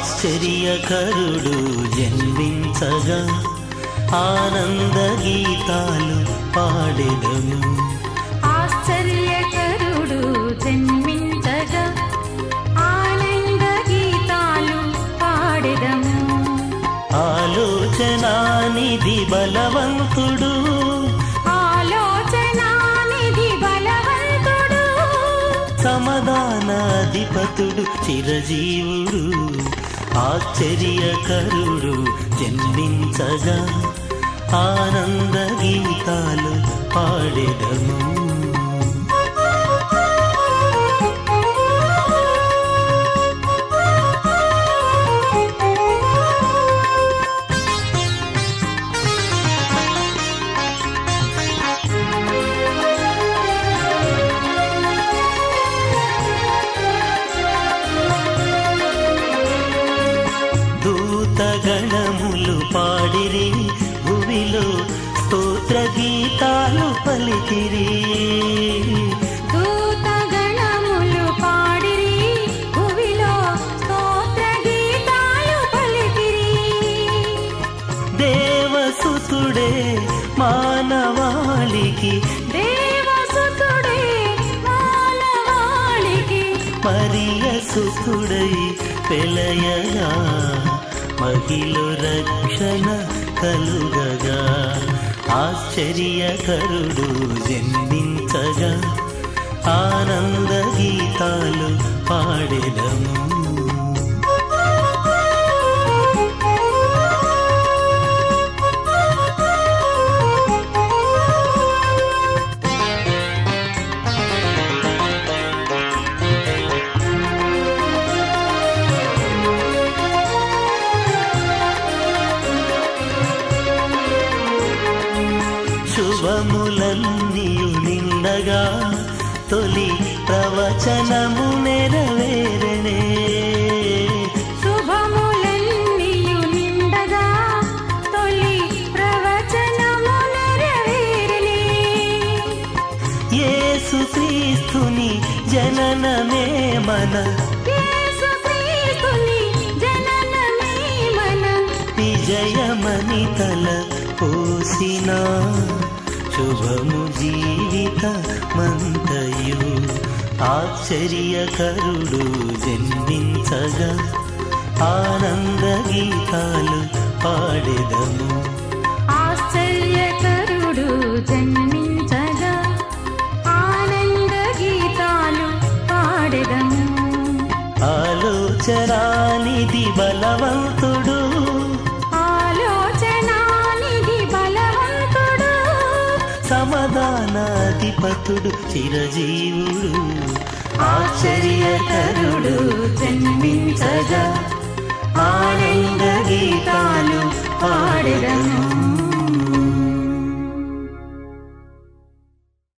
ఆశ్చర్యకరుడు జన్మించగా ఆనంద గీతాలు పాడెదము ఆశ్చర్యకరుడు జన్మించగా ఆనంద గీతాలు పాడెదము ఆలోచనానిధి బలవంతుడు ఆలోచనానిధి బలవంతుడు సమాధానాధిపతుడు చిరజీవుడు ఆశ్చర్యకరుడు జన్మించగా ఆనంద గీతాలు పాడెదము దూతగణములు పాడిరి భువిలో స్తోత్ర గీతాలు పలికిరి దూతగణములు పాడిరి భువిలో స్తోత్ర గీతాలు పలికిరి దేవసుతుడే మానవాళికి దేవసుతుడే మానవాళికి మరియ సుతుడై పెలయగా మహిళ రక్షణ కలుగగా ఆశ్చర్యకరుడు జన్మించగా ఆనంద గీతాలు పాడెదము శుభములన్నీయు నిండగా తొలి ప్రవచనము నెరవేరనే శుభములన్నీయు నిండగా తొలి ప్రవచనము నెరవేరలే యేసు క్రీస్తుని జననమే మన యేసుక్రీస్తుని జననమే మన విజయమని తల పోసిన శుభము జీవిత మంతయు ఆశ్చర్యకరుడు జన్మించగా ఆనంద గీతాలు పాడెదము ఆశ్చర్యకరుడు జన్మించగా ఆనంద గీతాలు పాడెదము ఆలోచనానిధి బలవంతుడు ఆలోచనానిధి బలవంతుడు సమాధానాధిపతుడు చిరజీవుడు ఆశ్చర్యకరుడు జన్మించగా ఆనంద గీతాలు పాడెదము